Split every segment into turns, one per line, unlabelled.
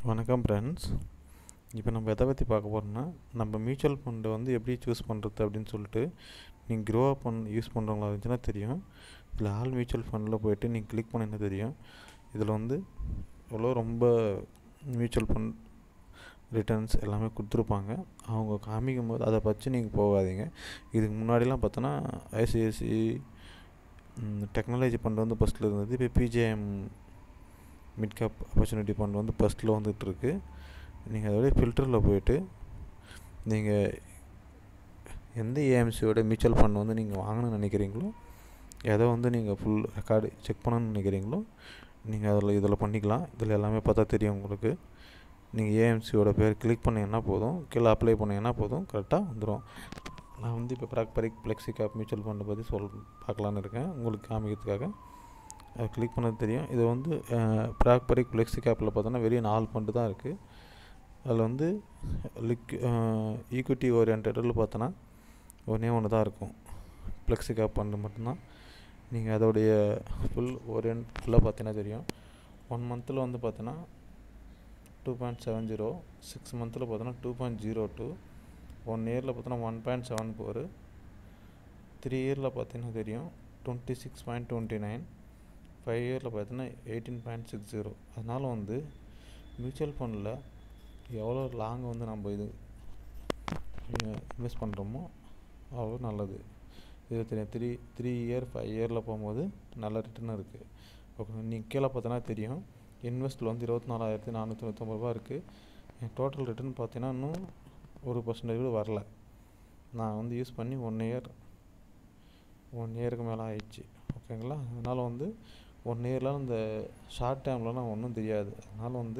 வணக்கம் ஃப்ரெண்ட்ஸ் இப்போ நம்ம எதை பற்றி பார்க்க போகிறோம்னா நம்ம மியூச்சுவல் ஃபண்டை வந்து எப்படி சூஸ் பண்ணுறது அப்படின்னு சொல்லிட்டு நீங்கள் க்ரோ அப் பண்ண யூஸ் பண்ணுறவங்களா இருந்துச்சுன்னா தெரியும் இதில் ஆல் மியூச்சுவல் ஃபண்டில் போயிட்டு நீங்கள் கிளிக் பண்ணினா தெரியும் இதில் வந்து எவ்வளோ ரொம்ப மியூச்சுவல் ஃபண்ட் ரிட்டர்ன்ஸ் எல்லாமே கொடுத்துருப்பாங்க அவங்க காமிக்கும் போது அதை பற்றி நீங்கள் போகாதீங்க இதுக்கு முன்னாடிலாம் பார்த்தோன்னா ஐசிஐசி டெக்னாலஜி ஃபண்ட் வந்து ஃபஸ்ட்டில் இருந்தது இப்போ PGIM mid cap opportunity fund வந்து ஃபஸ்ட்டில் வந்துகிட்ருக்கு நீங்கள் அதோடய ஃபில்டரில் போயிட்டு நீங்கள் எந்த ஏஎம்சியோட மியூச்சுவல் ஃபண்ட் வந்து நீங்கள் வாங்கணும்னு நினைக்கிறீங்களோ எதை வந்து நீங்கள் ஃபுல் ரெக்கார்டு செக் பண்ணணும்னு நினைக்கிறீங்களோ நீங்கள் அதில் இதில் பண்ணிக்கலாம் இதில் எல்லாமே பார்த்தா தெரியும் உங்களுக்கு நீங்கள் ஏஎம்சியோட பேர் கிளிக் பண்ணிங்கன்னா போதும் கீழே அப்ளை பண்ணிங்கன்னா போதும் கரெக்டாக வந்துடும் நான் வந்து இப்போ ப்ராக்பரிக் ஃப்ளெக்ஸி கேப் மியூச்சுவல் ஃபண்டை பற்றி சொல் பார்க்கலான்னு இருக்கேன் உங்களுக்கு காமிக்கிறதுக்காக அதை கிளிக் பண்ணது தெரியும் இது வந்து ப்ராக்பரிக் ஃப்ளெக்ஸி கேப்பில் பார்த்தோன்னா வெளியே நாலு ஃபண்டு தான் இருக்குது அதில் வந்து லிக் ஈக்விட்டி ஓரியன்டில் பார்த்தோன்னா ஒன்றே ஒன்று தான் இருக்கும் ஃப்ளெக்ஸி கேப் ஃபண்டு மட்டும்தான் நீங்கள் அதோடைய ஃபுல் ஓரியன்ட் ஃபுல்லாக பார்த்தீங்கன்னா தெரியும் ஒன் மந்தில் வந்து பார்த்தோன்னா two point seven zero six மந்தில் பார்த்தோன்னா two point zero two one இயரில் பார்த்தோன்னா one point seven four three இயரில் பார்த்தீங்கன்னா தெரியும் twenty six point twenty nine five இயரில் பார்த்தீங்கன்னா எயிட்டீன் பாயிண்ட் சிக்ஸ் ஜீரோ அதனால் வந்து மியூச்சுவல் ஃபண்டில் எவ்வளோ லாங் வந்து நம்ம இது இன்வெஸ்ட் பண்ணுறோமோ அவ்வளோ நல்லது இது தெரியும் த்ரீ த்ரீ இயர் ஃபைவ் இயரில் போகும்போது நல்ல ரிட்டர்ன் இருக்குது ஓகே நீங்கள் கீழே பார்த்தோன்னா தெரியும் இன்வெஸ்ட்டில் வந்து இருபத்தி நாலாயிரத்தி நானூற்றி தொண்ணூத்தொம்பது ரூபா இருக்குது என் டோட்டல் ரிட்டர்ன் பார்த்தீங்கன்னா இன்னும் ஒரு பர்சன்டேஜ் கூட வரல நான் வந்து யூஸ் பண்ணி ஒன் இயர் ஒன் இயருக்கு மேலே ஆயிடுச்சு ஓகேங்களா அதனால் வந்து ஒன் இயர்லாம் இந்த ஷார்ட் டைம்லலாம் ஒன்றும் தெரியாது அதனால் வந்து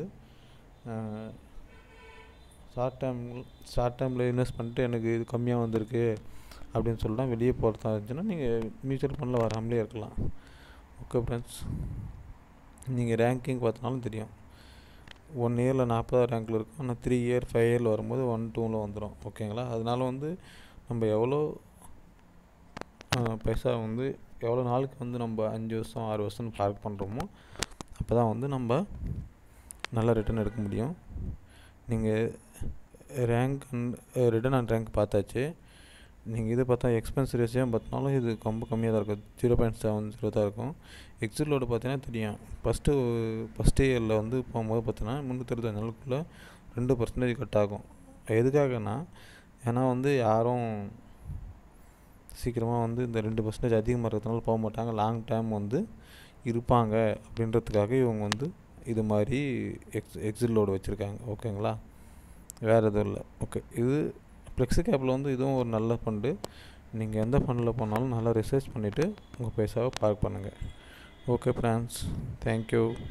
ஷார்ட் டைம் ஷார்ட் டைமில் இன்வெஸ்ட் பண்ணிட்டு எனக்கு இது கம்மியாக வந்திருக்கு அப்படின்னு சொல்லிட்டு வெளியே போகிறதா இருந்துச்சுன்னா நீங்கள் மியூச்சுவல் ஃபண்டில் வராமலே இருக்கலாம் ஓகே ஃப்ரெண்ட்ஸ் நீங்கள் ரேங்கிங் பார்த்தினாலும் தெரியும் ஒன் இயரில் நாற்பதாவது ரேங்கில் இருக்கும் ஆனால் த்ரீ இயர் ஃபைவ் இயரில் வரும்போது ஒன் டூவில் வந்துடும் ஓகேங்களா அதனால வந்து நம்ம எவ்வளோ பைசா வந்து எவ்வளோ நாளுக்கு வந்து நம்ம அஞ்சு வருஷம் ஆறு வருஷம்னு பார்க் பண்ணுறோமோ அப்போ தான் வந்து நம்ம நல்ல ரிட்டர்ன் எடுக்க முடியும் நீங்கள் rank and return and rank பார்த்தாச்சு நீங்கள் இது பார்த்தா எக்ஸ்பென்ஸ் ரேஷியோ பார்த்தினாலும் இது ரொம்ப கம்மியாக தான் இருக்கும் ஜீரோ பாயிண்ட் செவன் ஜீரோ தான் இருக்கும் எக்ஸிலோடு பார்த்தீங்கன்னா தெரியும் ஃபஸ்ட்டு ஃபஸ்ட் இயரில் வந்து போகும்போது பார்த்தீங்கன்னா முந்நூற்றி நாளுக்குள்ளே ரெண்டு பர்சன்டேஜ் கட் ஆகும் எதுக்காகனா ஏன்னா வந்து யாரும் சீக்கிரமாக வந்து இந்த ரெண்டு பர்சன்டேஜ் அதிகமாக இருக்கிறதுனால போக மாட்டாங்க லாங் டைம் வந்து இருப்பாங்க அப்படின்றதுக்காக இவங்க வந்து இது மாதிரி எக்ஸ் எக்ஸிட் லோடு வச்சுருக்காங்க ஓகேங்களா வேறு எதுவும் இல்லை ஓகே இது ஃப்ளெக்ஸி கேப்பில் வந்து இதுவும் ஒரு நல்ல ஃபண்டு நீங்கள் எந்த ஃபண்டில் போனாலும் நல்லா ரிசர்ச் பண்ணிவிட்டு உங்கள் பைசாவை பார்க் பண்ணுங்கள் ஓகே ஃப்ரெண்ட்ஸ் தேங்க்யூ